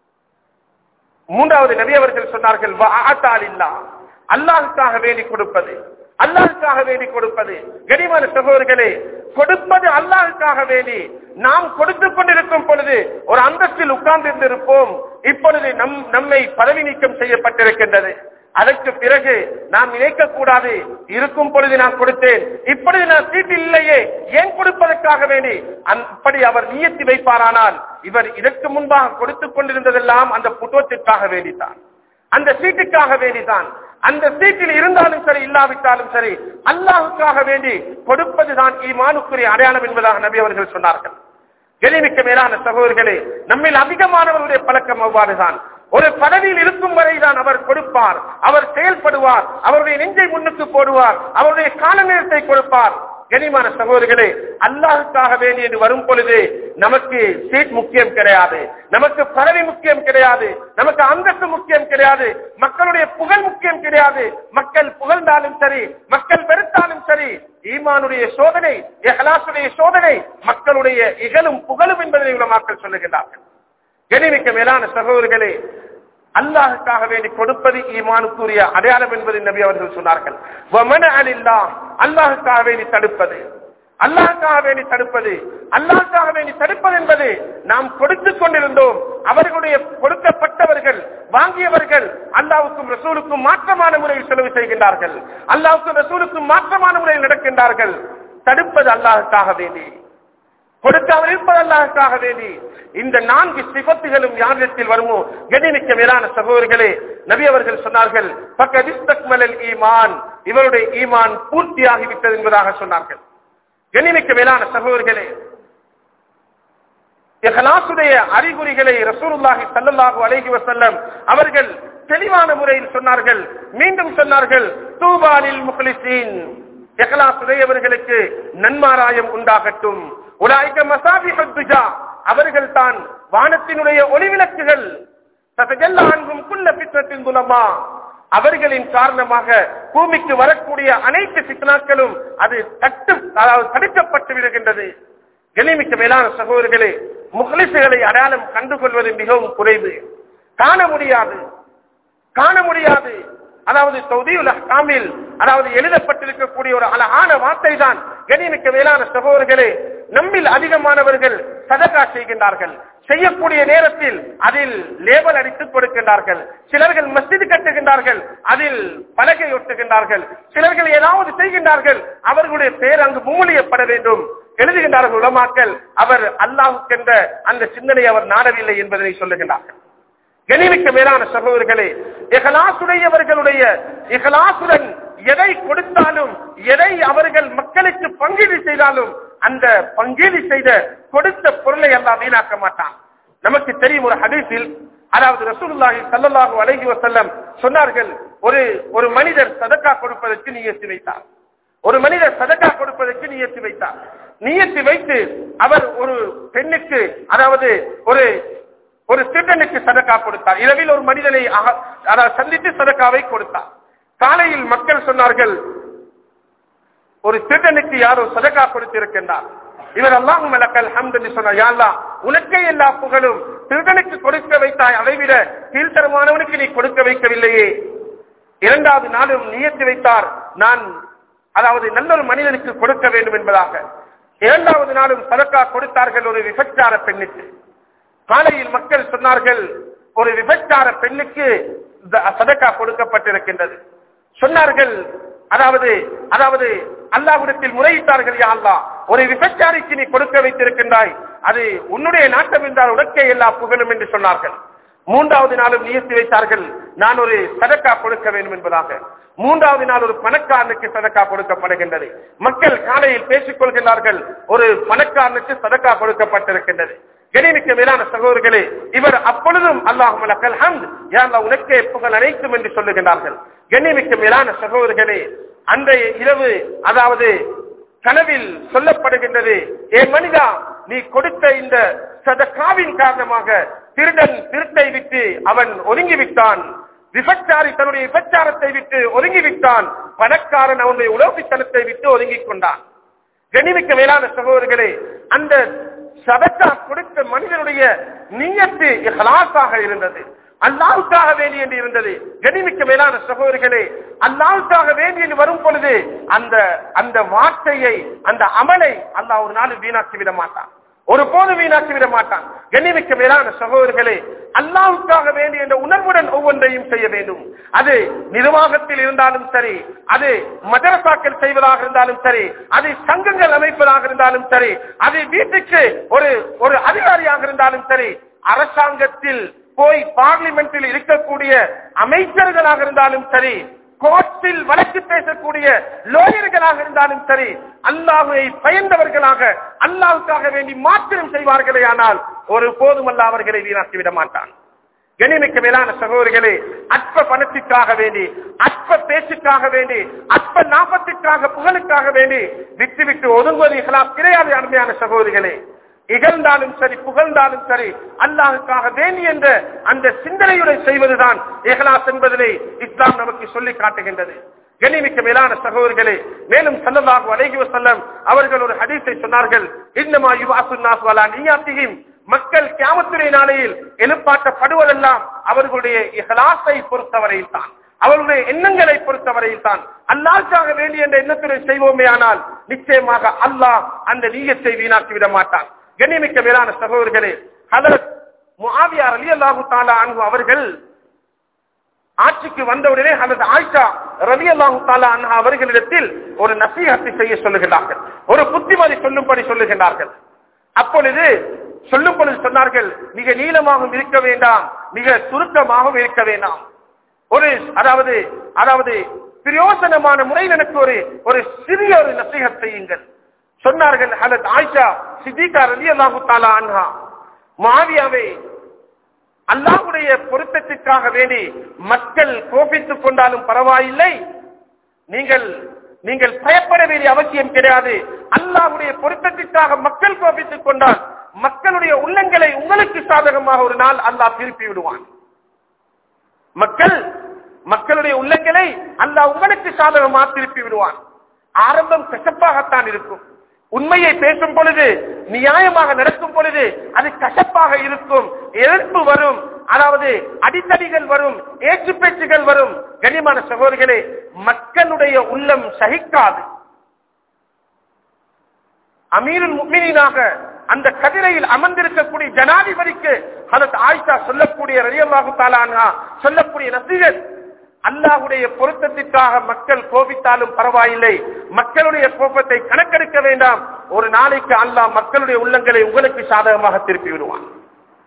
மூன்றாவது நபி அவர்கள் சொன்னார்கள் இல்லா அல்லாஹுக்காக வேண்டி கொடுப்பது அல்லாஹுக்காக வேண்டி கொடுப்பது கனிமான சகோதரர்களே கொடுப்பது அல்லாஹுக்காக வேண்டி நாம் கொடுத்துக் கொண்டிருக்கும் பொழுது ஒரு அந்தஸ்தில் உட்கார்ந்து இருப்போம் இப்பொழுது நம் நம்மை பதவி நீக்கம் செய்யப்பட்டிருக்கின்றது அதற்கு பிறகு நாம் நினைக்க கூடாது இருக்கும் பொழுது நான் கொடுத்தேன் இப்பொழுது நான் சீட்டில் இல்லையே ஏன் கொடுப்பதற்காக வேண்டி அப்படி அவர் நியத்தி வைப்பாரானால் இவர் இதற்கு முன்பாக கொடுத்துக் கொண்டிருந்ததெல்லாம் அந்த புத்தகத்திற்காக வேண்டித்தான் அந்த சீட்டுக்காக வேண்டிதான் அந்த சீட்டில் இருந்தாலும் சரி இல்லாவிட்டாலும் சரி அல்லாஹுக்காக வேண்டி கொடுப்பதுதான் ஈமானுக்குரிய அடையாளம் என்பதாக நபி அவர்கள் சொன்னார்கள் எளிமிக்க மேலான சகோதரர்களே நம்மில் அதிகமானவர்களுடைய பழக்கம் அவ்வாறுதான் ஒரு பதவியில் இருக்கும் வரைதான் அவர் கொடுப்பார் அவர் செயல்படுவார் அவருடைய நெஞ்சை முன்னுக்கு போடுவார் அவருடைய கால நேரத்தை கொடுப்பார் கனிமான சகோதரிகளே அல்லாஹுக்காக வேண்டி என்று வரும் பொழுது நமக்கு சீட் முக்கியம் கிடையாது நமக்கு பதவி முக்கியம் கிடையாது நமக்கு அந்தஸ்து முக்கியம் கிடையாது மக்களுடைய புகழ் முக்கியம் கிடையாது மக்கள் புகழ்ந்தாலும் சரி மக்கள் வெறுத்தாலும் சரி ஈமானுடைய சோதனை எஹலாசுடைய சோதனை மக்களுடைய இகழும் புகழும் என்பதை மக்கள் சொல்லுகிறார்கள் கனிமிக்க மேலான சகோதரர்களே அல்லாஹுக்காக வேண்டி கொடுப்பது ஈமானுக்குரிய அடையாளம் என்பதை நபி அவர்கள் சொன்னார்கள் அல்லாஹுக்காக வேண்டி தடுப்பது அல்லாஹுக்காக வேண்டி தடுப்பது அல்லாஹுக்காக வேண்டி தடுப்பது என்பது நாம் கொடுத்துக் கொண்டிருந்தோம் அவர்களுடைய கொடுக்கப்பட்டவர்கள் வாங்கியவர்கள் அல்லாவுக்கும் ரசூலுக்கும் மாற்றமான முறையில் செலவு செய்கின்றார்கள் அல்லாவுக்கும் ரசூலுக்கும் மாற்றமான முறையில் நடக்கின்றார்கள் தடுப்பது அல்லாஹுக்காக வேண்டி கொடுக்காமல் இருப்பது அல்லாஹுக்காக வேண்டி இந்த நான்கு சிபத்துகளும் யாரிடத்தில் வருமோ கணினிக்க மேலான சகோதரர்களே நபி அவர்கள் சொன்னார்கள் பக்கதிஸ்தக்மலல் ஈமான் இவருடைய ஈமான் பூர்த்தியாகிவிட்டது என்பதாக சொன்னார்கள் கணினிக்க மேலான சகோதரர்களே இஹ்லாசுடைய அறிகுறிகளை ரசூலுல்லாஹி ஸல்லல்லாஹு அலைஹி வஸல்லம் அவர்கள் தெளிவான முறையில் சொன்னார்கள் மீண்டும் சொன்னார்கள் தூபாலில் முக்லிசீன் இஹ்லாஸ் உடையவர்களுக்கு நன்மாராயம் உண்டாகட்டும் உலாய்க்க மசாபிஹத் துஜா அவர்கள் தான் வானத்தினுடைய ஒளிவிளக்குகள் தசஜல்ல அன்பும் குல்ல பித்தத்தின் குலமா அவர்களின் காரணமாக பூமிக்கு வரக்கூடிய அனைத்து சித்தனாக்களும் அது தட்டு அதாவது தடுக்கப்பட்டு விடுகின்றது கனிமிக்க மேலான சகோதரர்களே முகலிசுகளை அடையாளம் கண்டுகொள்வது மிகவும் குறைவு காண முடியாது காண முடியாது அதாவது சவுதியுல் அஹ்காமில் அதாவது எழுதப்பட்டிருக்கக்கூடிய ஒரு அழகான வார்த்தை தான் கணிமிக்க மேலான சகோதரர்களே நம்மில் அதிகமானவர்கள் சதகா செய்கின்றார்கள் செய்யக்கூடிய நேரத்தில் அதில் லேபல் அடித்து கொடுக்கின்றார்கள் சிலர்கள் மஸ்ஜிது கட்டுகின்றார்கள் அதில் பலகை ஒட்டுகின்றார்கள் சிலர்கள் ஏதாவது செய்கின்றார்கள் அவர்களுடைய பெயர் அங்கு மும்மொழியப்பட வேண்டும் எழுதுகின்றார்கள் உலமாக்கல் அவர் அல்லாஹுக்கென்ற அந்த சிந்தனை அவர் நாடவில்லை என்பதை சொல்லுகின்றார்கள் கனிமிக்க மேலான சகோதரர்களே இகலாசுடையவர்களுடைய இகலாசுடன் எதை கொடுத்தாலும் எதை அவர்கள் மக்களுக்கு பங்கீடு செய்தாலும் அந்த பங்கீடு செய்த கொடுத்த பொருளை எல்லாம் வீணாக்க மாட்டான் நமக்கு தெரியும் ஒரு ஹதீஸில் அதாவது ரசூலுல்லாஹி ஸல்லல்லாஹு அலைஹி வஸல்லம் சொன்னார்கள் ஒரு ஒரு மனிதர் சதக்கா கொடுப்பதற்கு நியத்து வைத்தார் ஒரு மனிதர் சதக்கா கொடுப்பதற்கு நியத்து வைத்தார் நியத்து வைத்து அவர் ஒரு பெண்ணுக்கு அதாவது ஒரு ஒரு திருடனுக்கு சதக்கா கொடுத்தார் இரவில் ஒரு மனிதனை அக- அதாவது சந்தித்து சதக்காவை கொடுத்தார் காலையில் மக்கள் சொன்னார்கள் ஒரு திருடனுக்கு யாரோ சதக்கா கொடுத்திருக்கின்றார் இவர் அல்லாஹும் மலக்கல் ஹம்த் என்று சொன்னார் யா அல்லாஹ், உனக்கே எல்லா புகழும் திருடனுக்கு கொடுக்க வைத்தாய் அதைவிட கீழ்த்தரமானவனுக்கு நீ கொடுக்க வைக்கவில்லையே இரண்டாவது நாளும் நியத்து வைத்தார் நான் அதாவது நல்ல ஒரு மனிதனுக்கு கொடுக்க வேண்டும் என்பதாக இரண்டாவது நாளும் சதக்கா கொடுத்தார்கள் ஒரு விபச்சார பெண்ணுக்கு காலையில் மக்கள் சொன்னார்கள் ஒரு விபச்சார பெண்ணுக்கு த- சதக்கா கொடுக்கப்பட்டிருக்கின்றது சொன்னார்கள் அதாவது அதாவது அல்லாஹ்விடத்தில் முறையிட்டார்கள் யா அல்லாஹ் ஒரு விபச்சாரிக்கு நீ கொடுக்க வைத்திருக்கின்றாய் அது உன்னுடைய நாட்டம் என்றால் உனக்கே எல்லா புகழும் என்று சொன்னார்கள் மூன்றாவது நாளும் நியத்தி வைத்தார்கள் நான் ஒரு சதக்கா கொடுக்க வேண்டும் என்பதாக மூன்றாவது நாள் ஒரு பணக்காரனுக்கு சதக்கா கொடுக்கப்படுகின்றது மக்கள் காலையில் பேசிக் கொள்கிறார்கள் ஒரு பணக்காரனுக்கு சதக்கா கொடுக்கப்பட்டிருக்கின்றது கணிமிக்க மேலான சகோதரர்களே இவர் அப்பொழுதும் அல்லாஹும் லக்கல் ஹம்த் யா அல்லாஹ் உனக்கே புகழ் அனைத்தும் என்று சொல்லுகிறார்கள் கண்ணியமிக்க மேலான சகோதரர்களே அன்றைய இரவு அதாவது கனவில் சொல்லப்படுகின்றது ஏ மனிதா நீ கொடுத்த இந்த சதக்காவின் காரணமாக திருடன் திருட்டை விட்டு அவன் ஒதுங்கி விட்டான் விபச்சாரி தன்னுடைய விபச்சாரத்தை விட்டு ஒதுங்கி விட்டான் பணக்காரன் அவனுடைய உலோபித்தனத்தை விட்டு ஒதுங்கிக் கொண்டான் கனிமிக்க மேலான சகோதரர்களே அந்த சதக்கா கொடுத்த மனிதனுடைய நீயத்து இஹ்லாஸாக இருந்தது அல்லாவுக்காக வேண்டி என்று இருந்தது கனிமிக்க மேலான சகோதரர்களே அல்லாவுக்காக வேண்டி என்று வரும் பொழுது அந்த அந்த வார்த்தையை அந்த அமலை அல்லாஹ் ஒரு நாள் வீணாக்கி விட மாட்டான் ஒரு போது வீணாக்கி விட மாட்டான் கண்ணிமிக்க மேலான சகோதரர்களே அல்லாவுக்காக வேண்டிய என்ற உணர்வுடன் ஒவ்வொன்றையும் செய்ய வேண்டும் அது நிர்வாகத்தில் இருந்தாலும் சரி அது மதரசாக்கள் செய்வதாக இருந்தாலும் சரி அது சங்கங்கள் அமைப்பதாக இருந்தாலும் சரி அது வீட்டுக்கு ஒரு ஒரு அதிகாரியாக இருந்தாலும் சரி அரசாங்கத்தில் போய் பார்லிமெண்டில் இருக்கக்கூடிய அமைச்சர்களாக இருந்தாலும் சரி கோர்ட்டில் வழக்கு பேசக்கூடிய லோயர்களாக இருந்தாலும் சரி அல்லாஹுவை பயந்தவர்களாக அல்லாஹுக்காக வேண்டி மாத்திரம் செய்வார்களே ஆனால் ஒரு போதும் அல்ல அவர்களை வீணாக்கி விட மாட்டான் கணிமிக்க மேலான சகோதரிகளே அற்ப பணத்திற்காக வேண்டி அற்ப பேச்சுக்காக வேண்டி அற்ப நாபத்திற்காக புகழுக்காக வேண்டி விட்டு விட்டு ஒதுங்குவது இகலாம் கிடையாது அருமையான சகோதரிகளே இகழ்ந்தாலும் சரி புகழ்ந்தாலும் சரி அல்லாஹுக்காக வேண்டி என்ற அந்த சிந்தனையுடன் செய்வதுதான் இஹ்லாஸ் என்பதனை இஸ்லாம் நமக்கு சொல்லி காட்டுகின்றது கண்ணிமிக்க மேலான சகோதரர்களே மேலும் சல்லல்லாஹு அலைஹி வஸல்லம் அவர்கள் ஒரு ஹதீஸை சொன்னார்கள் இன்னமா யுவாசுன் நாஸ் வலா நியாத்திஹிம் மக்கள் கியாமத்துடைய நாளையில் எழுப்பாட்டப்படுவதெல்லாம் அவர்களுடைய இஹ்லாஸை பொறுத்தவரையில் தான் அவர்களுடைய எண்ணங்களை பொறுத்தவரையில் தான் அல்லாஹ்க்காக வேண்டிய என்ற எண்ணத்துடன் செய்வோமே ஆனால் நிச்சயமாக அல்லாஹ் அந்த நீயத்தை வீணாக்கி விட மாட்டான் கண்ணியமிக்க மேலான சகோதரர்களே ஹதரத் முஆவியா ரலியல்லாஹு தஆலா அன்ஹு அவர்கள் ஆட்சிக்கு வந்தவுடனே ஹதரத் ஆயிஷா ரலியல்லாஹு தஆலா அன்ஹா அவர்களிடத்தில் ஒரு நசீஹத்தை செய்ய சொல்லுகிறார்கள் ஒரு புத்திமதி சொல்லும்படி சொல்லுகிறார்கள் அப்பொழுது சொல்லும் பொழுது சொன்னார்கள் மிக நீளமாகவும் இருக்க வேண்டாம் மிக சுருக்கமாகவும் இருக்க வேண்டாம் ஒரு அதாவது அதாவது பிரயோசனமான முறையில் எனக்கு ஒரு ஒரு சிறிய ஒரு நசீகத் செய்யுங்கள் சொன்னார்கள் ஹலத் ஆயிஷா சித்திகா ரலி அல்லாஹு தாலா அன்ஹா மாவியாவை அல்லாஹ்வுடைய பொருத்தத்திற்காக வேண்டி மக்கள் கோபித்துக் கொண்டாலும் பரவாயில்லை நீங்கள் நீங்கள் பயப்பட வேண்டிய அவசியம் கிடையாது அல்லாஹ்வுடைய பொருத்தத்திற்காக மக்கள் கோபித்துக் கொண்டால் மக்களுடைய உள்ளங்களை உங்களுக்கு சாதகமாக ஒரு நாள் அல்லாஹ் திருப்பி விடுவான் மக்கள் மக்களுடைய உள்ளங்களை அல்லாஹ் உங்களுக்கு சாதகமாக திருப்பி விடுவான் ஆரம்பம் கசப்பாகத்தான் இருக்கும் உண்மையை பேசும் பொழுது நியாயமாக நடக்கும் பொழுது அது கசப்பாக இருக்கும் எதிர்ப்பு வரும் அதாவது அடித்தடிகள் வரும் ஏற்று பேச்சுகள் வரும் கனிமான சகோதரிகளே மக்களுடைய உள்ளம் சகிக்காது அமீருல் முக்மினாக அந்த கதிரையில் அமர்ந்திருக்கக்கூடிய ஜனாதிபதிக்கு ஹலத் ஆயிஷா சொல்லக்கூடிய ரலியல்லாஹு தாலானா சொல்லக்கூடிய நசீகத் அல்லாஹுடைய பொருத்தத்திற்காக மக்கள் கோபித்தாலும் பரவாயில்லை மக்களுடைய கோபத்தை கணக்கெடுக்க வேண்டாம் ஒரு நாளைக்கு அல்லாஹ் மக்களுடைய உள்ளங்களை உங்களுக்கு சாதகமாக திருப்பி விடுவான்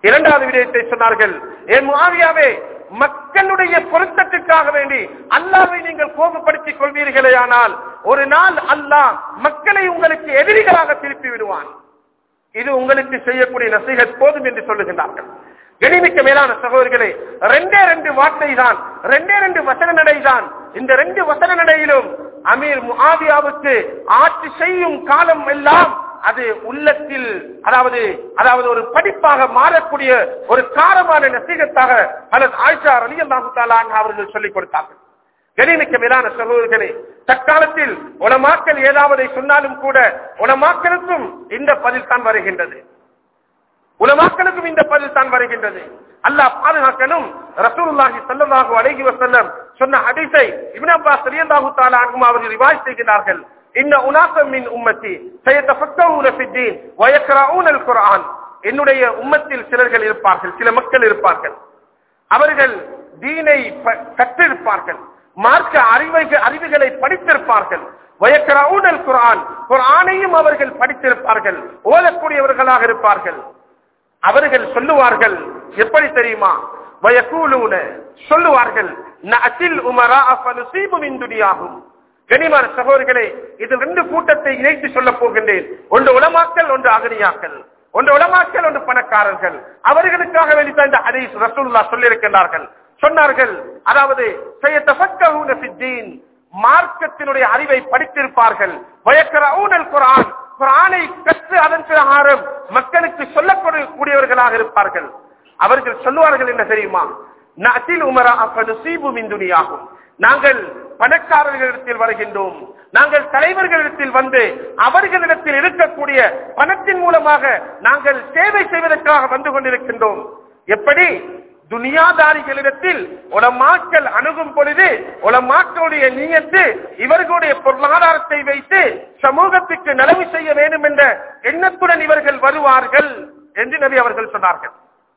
இரண்டாவது விடயத்தை சொன்னார்கள் என் முஆவியாவே மக்களுடைய பொருத்தத்திற்காக வேண்டி அல்லாவை நீங்கள் கோபப்படுத்திக் கொள்வீர்களே ஆனால் ஒரு நாள் அல்லாஹ் மக்களை உங்களுக்கு எதிரிகளாக திருப்பி விடுவான் இது உங்களுக்கு செய்யக்கூடிய நசீகத் போதும் என்று சொல்லுகின்றார்கள் கணிமிக்க மேலான சகோதரர்களே ரெண்டே ரெண்டு வார்த்தை தான் ரெண்டே ரெண்டு வசன நடை தான் இந்த ரெண்டு வசன நடையிலும் அமீர் முஆவியாவுக்கு ஆட்சி செய்யும் காலம் எல்லாம் அது உள்ளத்தில் அதாவது அதாவது ஒரு படிப்பாக மாறக்கூடிய ஒரு காரமான நசீகத்தாக அல்லது ஆயிஷா ரலியல்லாஹு தஆலா அன்ஹா அவர்கள் சொல்லிக் கொடுத்தார்கள் கணிமிக்க மேலான சகோதரர்களே தற்காலத்தில் உலமாக்கள் ஏதாவது சொன்னாலும் கூட உலமாக்களுக்கும் இந்த பதில் தான் வருகின்றது உலமாக்களுக்கும் இந்த பதில் தான் வருகின்றது அல்லாஹ் பாதுகாக்கணும் ரசூலுல்லாஹி ஸல்லல்லாஹு அலைஹி வஸல்லம் சொன்ன ஹதீஸை இப்னு அப்பாஸ் ரலியல்லாஹு தஆலா அன்ஹுமா அவர்கள் ரிவாயத் செய்கிறார்கள் இன்ன உனாசம் மின் உம்மத்தி சயதஃபக்கரூன ஃபித்தீன் வயக்ரஊன அல் குர்ஆன் என்னுடைய உம்மத்தில் சிலர்கள் இருப்பார்கள் சில மக்கள் இருப்பார்கள் அவர்கள் தீனை ப- கற்றிருப்பார்கள் மார்க்க அறிவை அறிவுகளை படித்திருப்பார்கள் வயக்கரவுனல் குர்ஆன் குர்ஆனையும் அவர்கள் படித்திருப்பார்கள் ஓதக்கூடியவர்களாக இருப்பார்கள் அவர்கள் சொல்லுவார்கள் எப்படி தெரியுமா வயக்கூலூன சொல்லுவார்கள் நஅத்தில் உமரா ஃபனுசீபு மின் துனியாகும் கனிமான சகோதரர்களே இது ரெண்டு கூட்டத்தை இணைத்து சொல்ல போகின்றேன் ஒன்று உலமாக்கல் ஒன்று அகனியாக்கள் ஒன்று உலமாக்கல் ஒன்று பணக்காரர்கள் அவர்களுக்காக வேண்டித்தான் இந்த ஹதீஸ் ரசூலுல்லாஹ் சொல்லியிருக்கிறார்கள் சொன்னார்கள் அதாவது சையத்தஃபக்கஹூன ஃபித்தீன் மார்க்கத்தினுடைய அறிவை படித்திருப்பார்கள் வயக்கரவுனல் குர்ஆன் குர்ஆனை கற்று அதன் பிரகாரம் மக்களுக்கு சொல்லக்கூடியவர்களாக இருப்பார்கள் அவர்கள் சொல்லுவார்கள் என்ன தெரியுமா நஅத்தில் உமரா ஃபனுசீபு மின் துனியாகும் நாங்கள் பணக்காரர்களிடத்தில் வருகின்றோம் நாங்கள் தலைவர்களிடத்தில் வந்து அவர்களிடத்தில் இருக்கக்கூடிய பணத்தின் மூலமாக நாங்கள் சேவை செய்வதற்காக வந்து கொண்டிருக்கின்றோம் எப்படி துனியாதாரிகளிடத்தில் உலமாக்கள் அணுகும் பொழுது உலமாக்களுடைய நீயத்து இவர்களுடைய பொருளாதாரத்தை வைத்து சமூகத்துக்கு நலவு செய்ய வேண்டும் என்ற எண்ணத்துடன் இவர்கள் வருவார்கள் என்று நபி அவர்கள் சொன்னார்கள்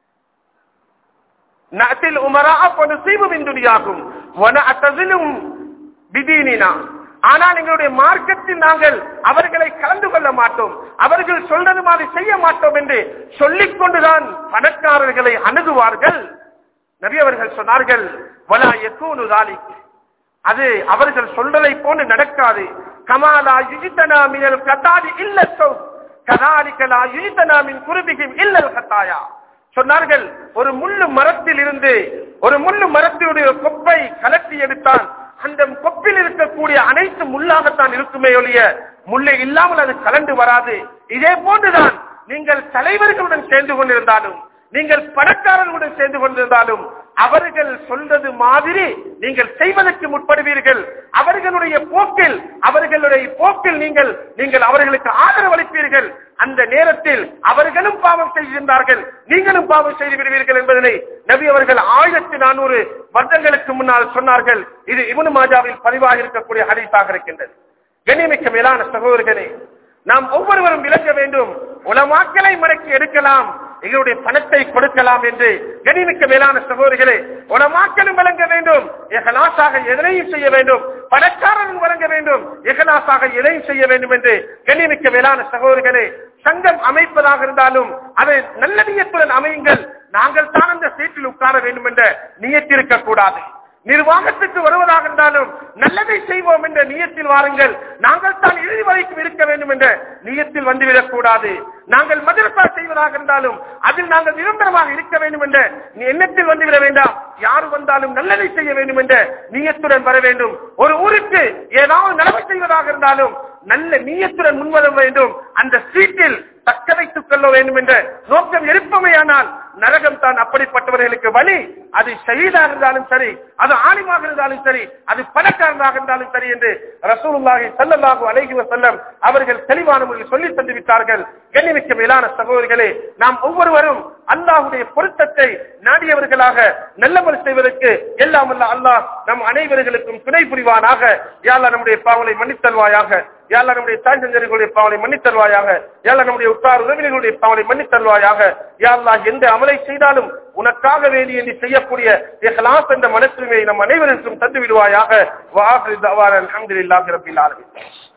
நஅத்தில் உமரா ஃபனுசீபு மின் துனியாகும் வனஅதஸிலும் பிதீனினா ஆனால் எங்களுடைய மார்க்கத்தில் நாங்கள் அவர்களை கலந்து கொள்ள மாட்டோம் அவர்கள் சொல்றது மாதிரி செய்ய மாட்டோம் என்று சொல்லிக் கொண்டுதான் பணக்காரர்களை அணுகுவார்கள் நபி அவர்கள் சொன்னார்கள் வலா எக்கூனு தாலிக் அது அவர்கள் சொல்றதை போன்று நடக்காது கமாலா யுஜித்தனா மினல் கத்தாதி இல்ல சௌ கதாலிக்கலா யுஜித்தனா மின் குருபிகிம் இல்லல் கத்தாயா சொன்னார்கள் ஒரு முள்ளு மரத்தில் இருந்து ஒரு முள்ளு மரத்தினுடைய கொப்பை கலட்டி எடுத்தான் அந்த கொப்பில் இருக்கக்கூடிய அனைத்து முள்ளாகத்தான் இருக்குமே ஒழிய முள்ளை இல்லாமல் அது கலந்து வராது இதே போன்றுதான் நீங்கள் தலைவர்களுடன் சேர்ந்து கொண்டிருந்தாலும் நீங்கள் பணக்காரர்களுடன் சேர்ந்து கொண்டிருந்தாலும் அவர்கள் சொல்றது மாதிரி நீங்கள் செய்வதற்கு முற்படுவீர்கள் அவர்களுடைய போக்கில் அவர்களுடைய போக்கில் நீங்கள் நீங்கள் அவர்களுக்கு ஆதரவு அளிப்பீர்கள் அந்த நேரத்தில் அவர்களும் பாவம் செய்கின்றார்கள் நீங்களும் பாவம் செய்து விடுவீர்கள் என்பதனை நபி அவர்கள் ஆயிரத்தி நானூறு வருடங்களுக்கு முன்னால் சொன்னார்கள் இது இவனு மாஜாவில் பதிவாக இருக்கக்கூடிய ஹதீஸாக இருக்கின்றது கண்ணியமிக்க மேலான சகோதரர்களே நாம் ஒவ்வொருவரும் விளக்க வேண்டும் உலமாக்களை மடக்கி எடுக்கலாம் எங்களுடைய பணத்தை கொடுக்கலாம் என்று கனிமிக்க மேலான சகோதரிகளே உலமாக்களும் வழங்க வேண்டும் எகலாசாக எதனையும் செய்ய வேண்டும் பணக்காரனும் வழங்க வேண்டும் எகலாசாக எதையும் செய்ய வேண்டும் என்று கண்ணியமிக்க மேலான சகோதரிகளே சங்கம் அமைப்பதாக இருந்தாலும் அதை நல்ல நியத்துடன் அமையுங்கள் நாங்கள் தான் அந்த சீட்டில் உட்கார வேண்டும் என்ற நியத்திருக்க கூடாது நிர்வாகத்துக்கு வருவதாக இருந்தாலும் நல்லதை செய்வோம் என்ற நியத்தில் வாருங்கள் நாங்கள் தான் இறுதி வரைக்கும் இருக்க வேண்டும் என்ற நியத்தில் வந்துவிடக் கூடாது நாங்கள் மதரசா செய்வதாக இருந்தாலும் அதில் நாங்கள் நிரந்தரமாக இருக்க வேண்டும் என்ற எண்ணத்தில் வந்துவிட வேண்டாம் யார் வந்தாலும் நல்லதை செய்ய வேண்டும் என்ற நியத்துடன் வர வேண்டும் ஒரு ஊருக்கு ஏதாவது நலவை செய்வதாக இருந்தாலும் நல்ல நீயத்துடன் முன்வர வேண்டும் அந்த சீட்டில் தக்க வைத்துக் கொள்ள வேண்டும் என்ற நோக்கம் இருப்பமையானால் நரகம் தான் அப்படிப்பட்டவர்களுக்கு வழி அது ஷஹீதாக இருந்தாலும் சரி அது ஆலிமாக இருந்தாலும் சரி அது பணக்காரனாக இருந்தாலும் சரி என்று ரசூலுல்லாஹி ஸல்லல்லாஹு அலைஹி வஸல்லம் அவர்கள் தெளிவான முறையில் சொல்லி தந்து விட்டார்கள் கண்ணிமிக்க மேலான சகோதரிகளே நாம் ஒவ்வொருவரும் அல்லாஹுடைய பொருத்தத்தை நாடியவர்களாக நல்லமல் செய்வதற்கு எல்லாம் அல்ல அல்லாஹ் நம் அனைவர்களுக்கும் துணை புரிவானாக யாழ்லா நம்முடைய பாவங்களை மன்னித்தல்வாயாக யாழ்லா நம்முடைய தாய் தந்தர்களுடைய பாவலை மன்னித்தல்வாயாக யாழ்லா நம்முடைய உற்றார் உறவினர்களுடைய பாவலை மன்னித்தல்வாயாக யாழ்லா எந்த அமலை செய்தாலும் உனக்காக வேண்டி என்று செய்யக்கூடிய இஹ்லாஸ் என்ற மனத்துரிமையை நம் அனைவருக்கும் தந்து விடுவாயாக வாஹிர் தவாரன் அல்ஹம்துலில்லாஹி ரப்பில் ஆலமீன்